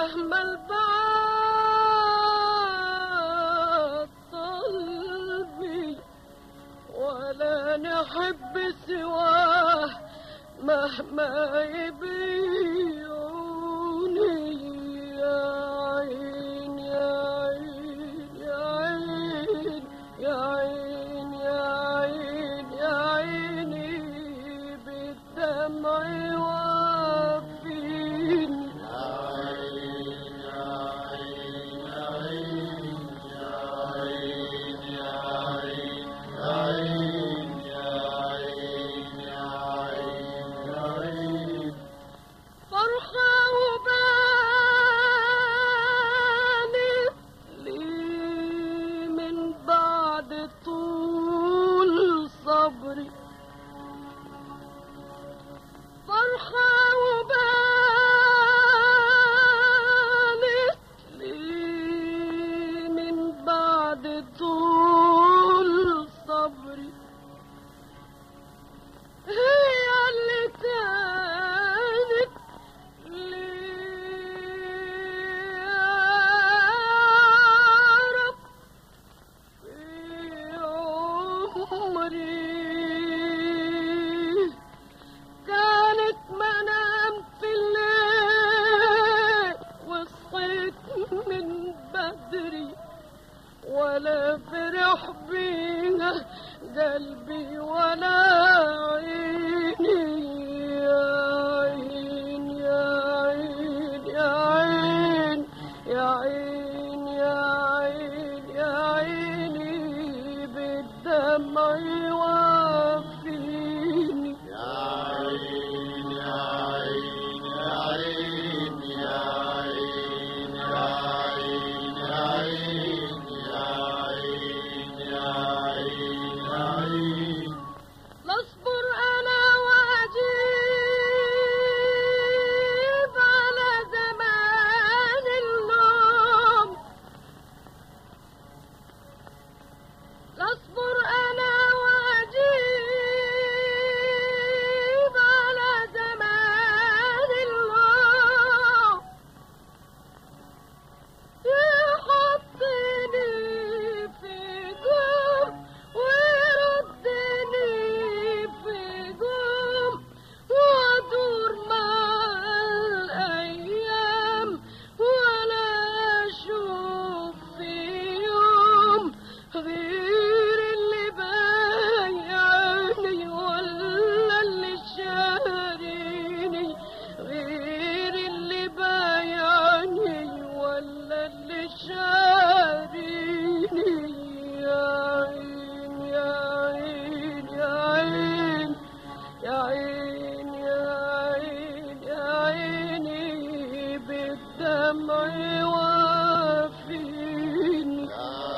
مهما البعاد قلبي ولا نحب سواه مهما يبيعوني يا عين يا عين يا عين يا عين يا عين يا عيني بالدمع وافيني فرحة وبانت لي من بعد طول صبري فرحة وبانت لي من بعد طول صبري هي اللي كانت لي يا رب في عمري كانت منام في الليل وصحيت من بدري ولا فرح بيها قلبي ولا عيني يا عين يا عين يا عين يا عين يا عين يا عيني بالدمع وافيني لاصبر انا واجيب على زمان اللوم لاصبر انا واجيب على زمان اللوم يحطني في جوم ويردني في جوم وادور مع الايام ولا اشوف في يوم غير اللي بايعني ولا اللي شاريني غير اللي بايعني ولا اللي شاريني يا عين يا عين يا عين يا عين يا عين يا عيني بالدمع وافيني